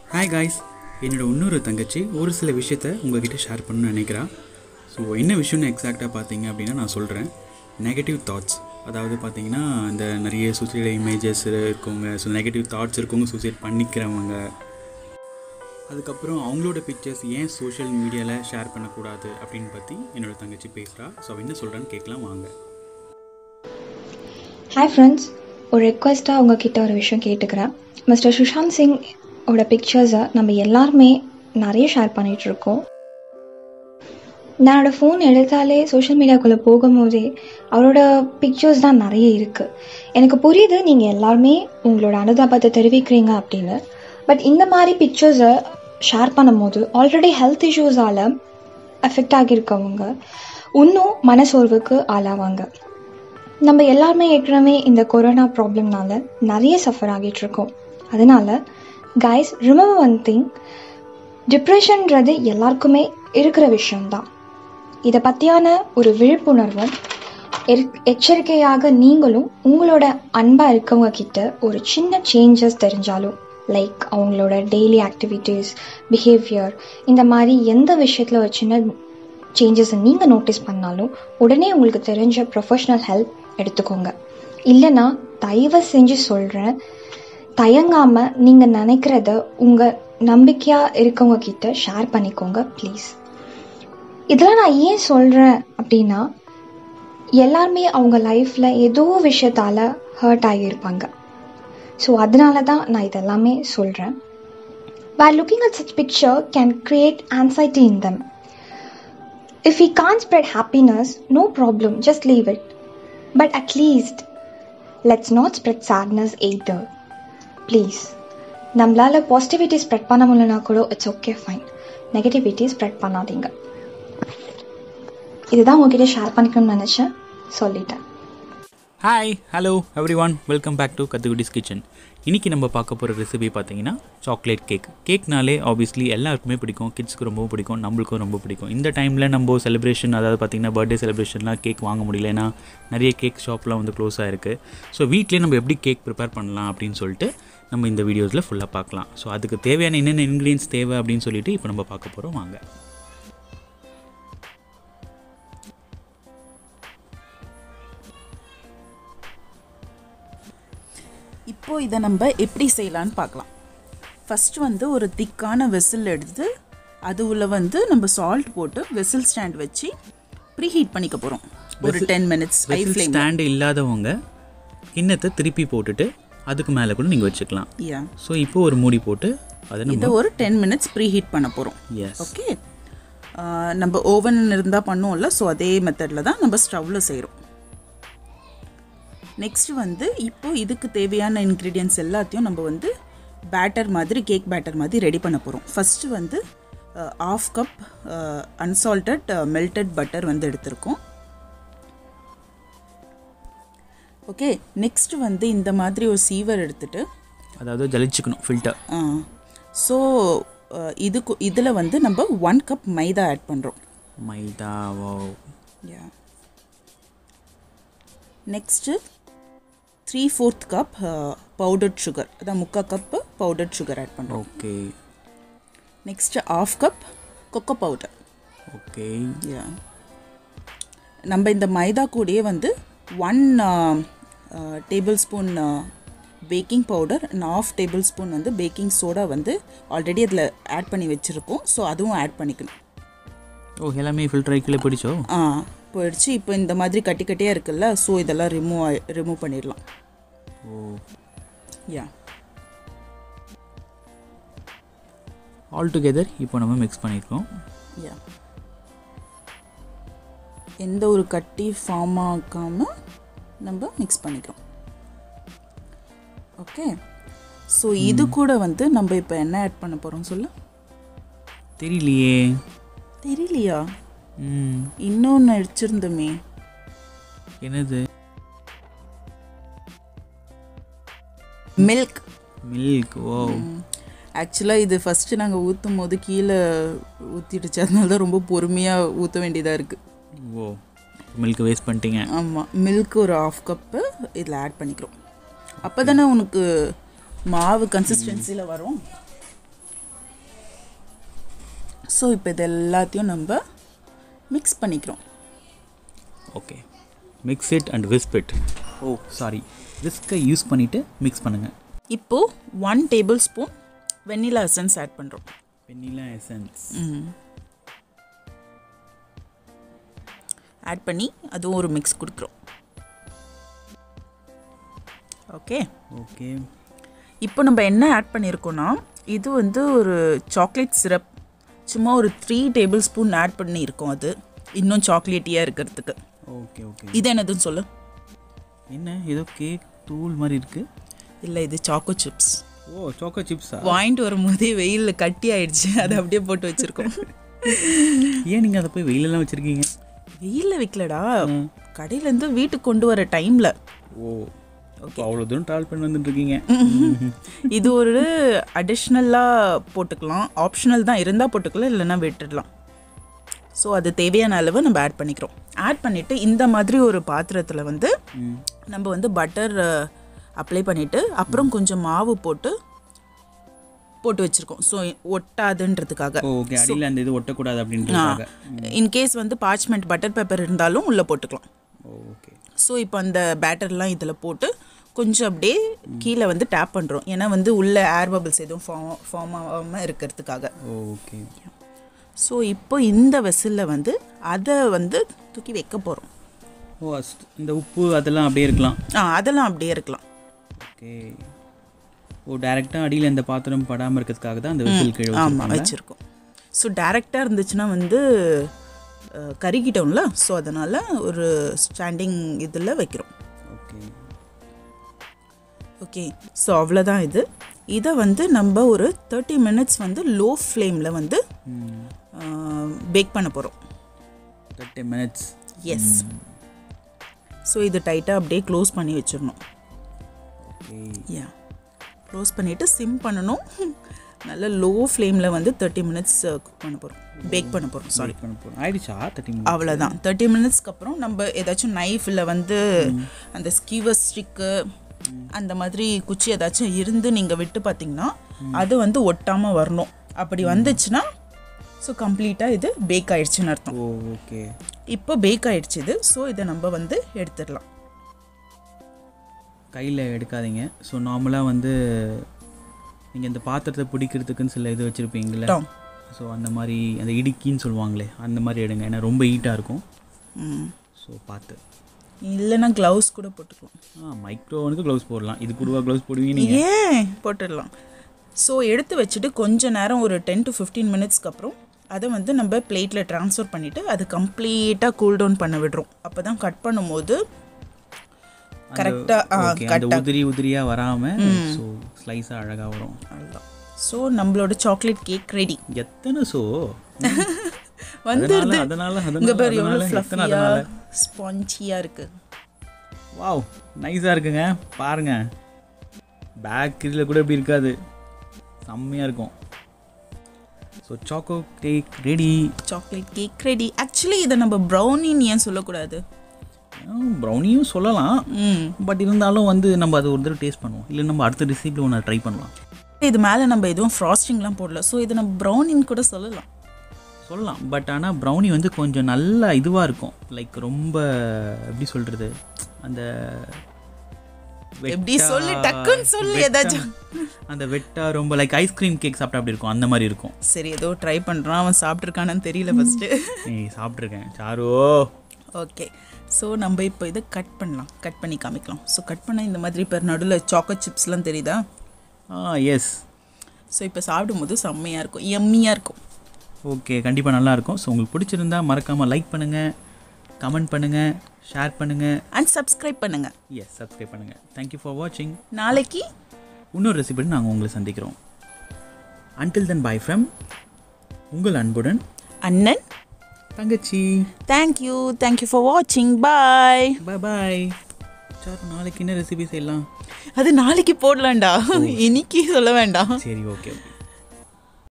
Hi guys என்னோட இன்னொரு தங்கச்சி ஒரு சில விஷயத்த உங்ககிட்ட ஷேர் பண்ணணும்னு நினைக்கிறா ஸோ என்ன விஷயம்னு எக்ஸாக்டாக பார்த்தீங்க அப்படின்னா நான் சொல்கிறேன் நெகட்டிவ் தாட்ஸ் அதாவது பார்த்தீங்கன்னா இந்த நிறைய சூசைட் இமேஜஸ் இருக்கவங்க ஸோ நெகட்டிவ் தாட்ஸ் இருக்கவங்க சூசைட் பண்ணிக்கிறவங்க அதுக்கப்புறம் அவங்களோட பிக்சர்ஸ் ஏன் சோஷியல் மீடியாவில் ஷேர் பண்ணக்கூடாது அப்படின்னு பற்றி என்னோட தங்கச்சி பேசுகிறா ஸோ அவ என்ன சொல்கிறான்னு கேட்கலாம் வாங்க ஹாய் ஃப்ரெண்ட்ஸ் ஒரு ரெக்வஸ்ட்டாக உங்ககிட்ட ஒரு விஷயம் கேட்டுக்கிறேன் மிஸ்டர் சுஷாந்த் சிங் ஓட பிக்சர்ஸை நம்ம எல்லாருமே நிறைய ஷேர் பண்ணிகிட்டு இருக்கோம் நான் என்னோடய ஃபோன் எடுத்தாலே சோஷியல் மீடியாக்குள்ளே போகும்போதே அவரோட பிக்சர்ஸ் தான் நிறைய இருக்குது எனக்கு புரியுது நீங்கள் எல்லாருமே உங்களோட அனுதாபத்தை தெரிவிக்கிறீங்க அப்படின்னு பட் இந்த மாதிரி பிக்சர்ஸை ஷேர் பண்ணும்போது ஆல்ரெடி ஹெல்த் இஷ்யூஸால் அஃபெக்ட் ஆகியிருக்கவங்க இன்னும் மனசோர்வுக்கு ஆளாவாங்க நம்ம எல்லாருமே ஏற்கனவே இந்த கொரோனா ப்ராப்ளம்னால நிறைய சஃபர் ஆகிட்டு இருக்கோம் அதனால கைஸ் ரிமெம்பர் ஒன் திங் டிப்ரெஷன்ன்றது எல்லாருக்குமே இருக்கிற விஷயம்தான் இதை பற்றியான ஒரு விழிப்புணர்வும் எர்- எச்சரிக்கையாக நீங்களும் உங்களோட அன்பாக இருக்கவங்க கிட்ட ஒரு சின்ன சேஞ்சஸ் தெரிஞ்சாலும் லைக் அவங்களோட டெய்லி ஆக்டிவிட்டீஸ் பிஹேவியர் இந்த மாதிரி எந்த விஷயத்தில் ஒரு சின்ன சேஞ்சஸை நீங்கள் நோட்டீஸ் பண்ணாலும் உடனே உங்களுக்கு தெரிஞ்ச ப்ரொஃபஷனல் ஹெல்ப் எடுத்துக்கோங்க இல்லைன்னா தயவு செஞ்சு சொல்கிறேன் தயங்காமல் நீங்கள் நினைக்கிறத உங்கள் நம்பிக்கையாக இருக்கவங்க கிட்ட ஷேர் பண்ணிக்கோங்க ப்ளீஸ் இதெல்லாம் நான் ஏன் சொல்கிறேன் அப்படின்னா எல்லாருமே அவங்க லைஃப்பில் ஏதோ விஷயத்தால் ஹர்ட் ஆகியிருப்பாங்க ஸோ அதனால தான் நான் இதெல்லாமே சொல்கிறேன் While looking at such picture can create anxiety in them. If we can't spread happiness, no problem, just leave it. But at least, let's not spread sadness either. Please. நம்மளால positivity spread பண்ண முடியலனா கூட it's okay fine negativity spread பண்ணாதீங்க இதுதான் உங்ககிட்ட share பண்ணிக்கணும்னு நினச்சேன் சொல்லிட்டேன் hi hello everyone welcome back to Kathukuttis kitchen இன்றைக்கி நம்ம பார்க்க போகிற ரெசிபி பார்த்தீங்கன்னா சாக்லேட் கேக் கேக்னாலே ஆப்வியஸ்லி எல்லாருக்குமே பிடிக்கும் கிட்ஸ்க்கு ரொம்ப பிடிக்கும் நம்மளுக்கும் ரொம்ப பிடிக்கும் இந்த டைமில் நம்ம செலிப்ரேஷன் அதாவது பார்த்தீங்கன்னா பர்த்டே செலிப்ரேஷன்லாம் கேக் வாங்க முடியல ஏன்னா நிறைய கேக் ஷாப்லாம் வந்து க்ளோஸ் ஆகிருக்கு ஸோ வீட்லேயே நம்ம எப்படி கேக் ப்ரிப்பேர் பண்ணலாம் அப்படின்னு சொல்லிட்டு நம்ம இந்த வீடியோஸில் ஃபுல்லாக பார்க்கலாம் ஸோ அதுக்கு தேவையான என்னென்ன இன்க்ரீடியன்ஸ் தேவை அப்படின்னு சொல்லிட்டு இப்போ நம்ம பார்க்க போகிறோம் வாங்க இப்போ இதை நம்ம எப்படி செய்யலான்னு பார்க்கலாம் ஃபர்ஸ்ட் வந்து ஒரு திக்கான வெசில் எடுத்து அது உள்ள வந்து நம்ம சால்ட் போட்டு வெசில் ஸ்டாண்ட் வச்சு ப்ரீ ஹீட் பண்ணிக்க போகிறோம் ஒரு ten minutes high flame stand இல்லாதவங்க கிண்ணத்தை திருப்பி போட்டுட்டு அதுக்கு மேலே கூட நீங்கள் வச்சுக்கலாம் யா ஸோ இப்போ ஒரு மூடி போட்டு அதை நம்ம இதை ஒரு டென் மினிட்ஸ் ப்ரீ ஹீட் பண்ண போகிறோம் எஸ் ஓகே நம்ம ஓவன் இருந்தால் பண்ணுவோம்ல ஸோ அதே மெத்தடில் தான் நம்ம ஸ்டவ்வில் செய்கிறோம் நெக்ஸ்ட் வந்து இப்போ இதுக்கு தேவையான இன்க்ரீடியன்ஸ் எல்லாத்தையும் நம்ம வந்து பேட்டர் மாதிரி கேக் பேட்டர் மாதிரி ரெடி பண்ண போகிறோம் ஃபஸ்ட்டு வந்து half cup unsalted melted butter வந்து எடுத்திருக்கோம் ஓகே நெக்ஸ்ட் வந்து இந்த மாதிரி ஒரு சீவர் எடுத்துட்டு அதாவது ஜலிச்சுக்கணும் ஃபில்டர் ஸோ இதுக்கு இதில் வந்து நம்ம ஒன் கப் மைதா ஆட் பண்ணுறோம் மைதாவோ yeah next three fourth cup powdered sugar அதான் முக்கால் கப்பு பவுடர்ட் சுகர் ஆட் பண்ணுறோம் okay next half cup cocoa powder okay yeah நம்ம இந்த மைதா கூடயே வந்து one tablespoon baking powder and half tablespoon வந்து பேக்கிங் சோடா வந்து ஆல்ரெடி அதில் ஆட் பண்ணி வச்சுருக்கோம் ஸோ அதுவும் ஆட் பண்ணிக்கணும் ஓ எல்லாமே ஃபில்டர் ஆகிக்கல பிடிச்சோ ஆ போயிடுச்சு இப்போ இந்த மாதிரி கட்டி கட்டியாக இருக்குல்ல ஸோ இதெல்லாம் ரிமூவ் ரிமூவ் பண்ணிடலாம் ஓ யா ஆல் டுகெதர் இப்போ நம்ம மிக்ஸ் பண்ணியிருக்கோம் யா எந்த ஒரு கட்டி ஃபார்ம் ஆக்காமல் நம்ம மிக்ஸ் பண்ணிக்கிறோம் ஓகே ஸோ இது கூட வந்து நம்ம இப்போ என்ன ஆட் பண்ண போகிறோம் சொல்லு தெரியலையே தெரியலையா ம் இன்னொன்று அடிச்சிருந்தோமே என்னது மில்க் மில்க் ஓ ஆக்சுவலாக இது ஃபஸ்ட்டு நாங்கள் ஊற்றும் போது கீழே ஊற்றிடுச்சு அதனால தான் ரொம்ப பொறுமையாக ஊற்ற வேண்டியதாக இருக்குது ஓ மில்க் வேஸ்ட் பண்ணிட்டீங்க ஆமாம் மில்க் ஒரு ஆஃப் கப்பு இதில் ஆட் பண்ணிக்கிறோம் அப்போ தானே உனக்கு மாவு கன்சிஸ்டன்சியில் வரும் ஸோ இப்போ இது எல்லாத்தையும் நம்ம மிக்ஸ் பண்ணிக்கிறோம் okay mix it and whisk it oh sorry விஸ்கை யூஸ் பண்ணிவிட்டு மிக்ஸ் பண்ணுங்கள் இப்போது one tablespoon vanilla essence add பண்ணுறோம் வெண்ணிலா எசன்ஸ் ஆட் பண்ணி அதுவும் ஒரு மிக்ஸ் கொடுக்குறோம் ஓகே ஓகே இப்போ நம்ம என்ன ஆட் பண்ணியிருக்கோன்னா இது வந்து ஒரு சாக்லேட் சிரப் சும்மா ஒரு த்ரீ டேபிள் ஸ்பூன் ஆட் பண்ணியிருக்கோம் அது இன்னும் சாக்லேட்டியாக இருக்கிறதுக்கு ஓகே ஓகே இது என்னதுன்னு சொல்லு என்ன ஏதோ கேக் தூள் மாதிரி இருக்குது இல்லை இது சாக்கோ சிப்ஸ் ஓ சோக்கோ சிப்ஸா வாங்கிட்டு வரும்போதே வெயிலில் கட்டி ஆயிடுச்சு அதை அப்படியே போட்டு வச்சுருக்கோம் ஏன் நீங்கள் அதை போய் வெயிலெல்லாம் வச்சுருக்கீங்க வெயிலில் வைக்கலடா கடையிலேருந்து வீட்டுக்கு கொண்டு வர டைமில் ஓ ஓகே அவ்வளோ தூரம் ட்ராவல் பண்ணி வந்துட்டு இருக்கீங்க இது ஒரு அடிஷ்னலாக போட்டுக்கலாம் ஆப்ஷனல் தான் இருந்தால் போட்டுக்கலாம் இல்லைன்னா விட்டுடலாம் ஸோ அது தேவையான அளவு நம்ம ஆட் பண்ணிக்கிறோம் ஆட் பண்ணிவிட்டு இந்த மாதிரி ஒரு பாத்திரத்தில் வந்து நம்ம வந்து பட்டர் அப்ளை பண்ணிவிட்டு அப்புறம் கொஞ்சம் மாவு போட்டு போட்டு வச்சுருக்கோம் ஸோ ஒட்டாதுன்றதுக்காக ஓகே அடியில் அந்த இது ஒட்டக்கூடாது அப்படின்றதுக்காக இன்கேஸ் வந்து பார்ச்மெண்ட் பட்டர் பேப்பர் இருந்தாலும் உள்ளே போட்டுக்கலாம் ஓகே ஸோ இப்போ அந்த பேட்டர்லாம் இதில் போட்டு கொஞ்சம் அப்படியே கீழே வந்து டேப் பண்ணுறோம் ஏன்னா வந்து உள்ள ஏர் பபிள்ஸ் எதுவும் ஃபார்ம் ஃபார்ம் ஆகாமல் இருக்கிறதுக்காக ஓகே ஸோ இப்போ இந்த வெசலில் வந்து அதை வந்து தூக்கி வைக்க போகிறோம் ஓ அஸ்ட் இந்த உப்பு அதெல்லாம் அப்படியே இருக்கலாம் ஆ அதெல்லாம் அப்படியே இருக்கலாம் ஓகே ஓ டேரெக்டாக அடியில் இந்த பாத்திரம் படாமல் இருக்கிறதுக்காக தான் அந்த விசில் கீழே ஆமாம் வச்சிருக்காங்க. வச்சுருக்கோம் ஸோ டேரெக்டாக இருந்துச்சுன்னா வந்து அஹ், கருகிட்டோம்ல ஸோ அதனால் ஒரு ஸ்டாண்டிங் இதில் வைக்கிறோம் ஓகே ஓகே ஸோ அவ்வளோதான் இது இதை வந்து நம்ம ஒரு தேர்ட்டி மினிட்ஸ் வந்து லோ ஃப்ளேமில் வந்து பேக் பண்ண போகிறோம் தேர்ட்டி மினிட்ஸ் எஸ் ஸோ இது டைட்டாக அப்படியே க்ளோஸ் பண்ணி வச்சிடணும் ஓகே யா க்ளோஸ் பண்ணிவிட்டு சிம் பண்ணணும் நல்ல லோ ஃப்ளேமில் வந்து தேர்ட்டி மினிட்ஸ் குக் பண்ண போகிறோம் பேக் பண்ண போகிறோம் சாரி பண்ண போகிறோம் ஆயிடுச்சா தேர்ட்டி மினிட்ஸ் அவ்வளோதான் தேர்ட்டி மினிட்ஸ்க்கு அப்புறம் நம்ம ஏதாச்சும் நைஃபில் வந்து அந்த ஸ்கீவர் ஸ்டிக்கு அந்த மாதிரி குச்சி ஏதாச்சும் இருந்து நீங்கள் விட்டு பார்த்தீங்கன்னா அது வந்து ஒட்டாமல் வரணும் அப்படி வந்துச்சுன்னா ஸோ கம்ப்ளீட்டாக இது பேக் ஆயிடுச்சுன்னு அர்த்தம் ஓ ஓகே இப்போ பேக் ஆயிடுச்சு இது ஸோ இதை நம்ம வந்து எடுத்துடலாம் கையில் எடுக்காதீங்க ஸோ நார்மலாக வந்து நீங்கள் இந்த பாத்திரத்தை பிடிக்கிறதுக்குன்னு சில இது வச்சுருப்பீங்களே டாம் ஸோ அந்த மாதிரி அந்த இடுக்கின்னு சொல்லுவாங்களே அந்த மாதிரி எடுங்க ஏன்னா ரொம்ப ஹீட்டாக இருக்கும் ம் ஸோ பார்த்து இல்லைன்னா க்ளவுஸ் கூட போட்டுக்கலாம் ஆ மைக்ரோவனுக்கு க்ளவுஸ் போடலாம் இது கூடவா க்ளவுஸ் போடுவீங்க நீங்கள் ஏன் போட்டுடலாம் ஸோ எடுத்து வச்சுட்டு கொஞ்ச நேரம் ஒரு டென் டு ஃபிஃப்டீன் மினிட்ஸ்க்கு அப்புறம் அதை வந்து நம்ம பிளேட்டில் ட்ரான்ஸ்ஃபர் பண்ணிவிட்டு அது கம்ப்ளீட்டாக கூல் டவுன் பண்ண விடுறோம் அப்போ தான் கட் பண்ணும்போது கரெக்டாக ஓகே அந்த உதிரி உதிரியாக வராமல் ஸோ ஸ்லைஸாக அழகாக வரும் அவ்வளோதான் ஸோ நம்மளோட சாக்லேட் கேக் ரெடி எத்தனை ஸோ வந்துடுது அதனால இங்கே அதனால பேர் எவ்வளோ அதனால எத்தனை ஃப்ளஃபியாக அதனால ஸ்பான்ச்சியாக இருக்குது வாவ் நைஸாக இருக்குங்க பாருங்க பேக் இதில் கூட இப்படி இருக்காது செம்மையாக இருக்கும் so choco cake ready chocolate cake ready actually இதை நம்ம ப்ரௌனின்னு ஏன் சொல்லக்கூடாது ப்ரௌனியும் சொல்லலாம் ம் பட் இருந்தாலும் வந்து நம்ம அது ஒரு தடவை டேஸ்ட் பண்ணுவோம் இல்லை நம்ம அடுத்த ரெசிபி ஒன்று ட்ரை பண்ணலாம் இது மேலே நம்ம எதுவும் ஃப்ராஸ்டிங்லாம் போடல ஸோ இதை நம்ம ப்ரௌனின்னு கூட சொல்லலாம் சொல்லலாம் பட் ஆனால் ப்ரௌனி வந்து கொஞ்சம் நல்ல இதுவாக இருக்கும் லைக் ரொம்ப எப்படி சொல்கிறது அந்த எப்படி வெட்டா- சொல்லு, டக்குன்னு சொல்லு வெட்டா- ஏதாச்சும். அந்த வெட்டா ரொம்ப லைக் ஐஸ்கிரீம் கேக் சாப்பிட்டா அப்படி இருக்கும் அந்த மாதிரி இருக்கும் சரி ஏதோ ட்ரை பண்ணுறான் அவன் சாப்பிட்ருக்கானு தெரியல ஃபஸ்ட்டு ஏய் சாப்பிட்ருக்கேன் சாரோ ஓகே ஸோ நம்ம இப்போ இதை கட் பண்ணலாம் கட் பண்ணி காமிக்கலாம் ஸோ கட் பண்ண இந்த மாதிரி இப்போ நடுவில் சாக்கோ சிப்ஸ்லாம் தெரியுதா ஆ எஸ் ஸோ இப்போ சாப்பிடும்போது செம்மையாக இருக்கும் எம்மியாக இருக்கும் ஓகே கண்டிப்பாக நல்லாயிருக்கும் ஸோ உங்களுக்கு பிடிச்சிருந்தா மறக்காமல் லைக் பண்ணுங்கள் கமெண்ட் பண்ணுங்கள் ஷேர் பண்ணுங்கள் அண்ட் சப்ஸ்கிரைப் பண்ணுங்கள் எஸ் சப்ஸ்கிரைப் பண்ணுங்கள் தேங்க்யூ ஃபார் வாட்சிங் நாளைக்கு இன்னொரு ரெசிபி நாங்கள் உங்களை சந்திக்கிறோம் அன்டில் தென் பை ஃப்ரம் உங்கள் அன்புடன் அண்ணன் தங்கச்சி தேங்க்யூ தேங்க்யூ ஃபார் வாட்சிங் பாய் பாய் பாய் சார் நாளைக்கு என்ன ரெசிபி செய்யலாம் அது நாளைக்கு போடலாம்டா இன்னைக்கு சொல்ல வேண்டாம் சரி ஓகே ஓகே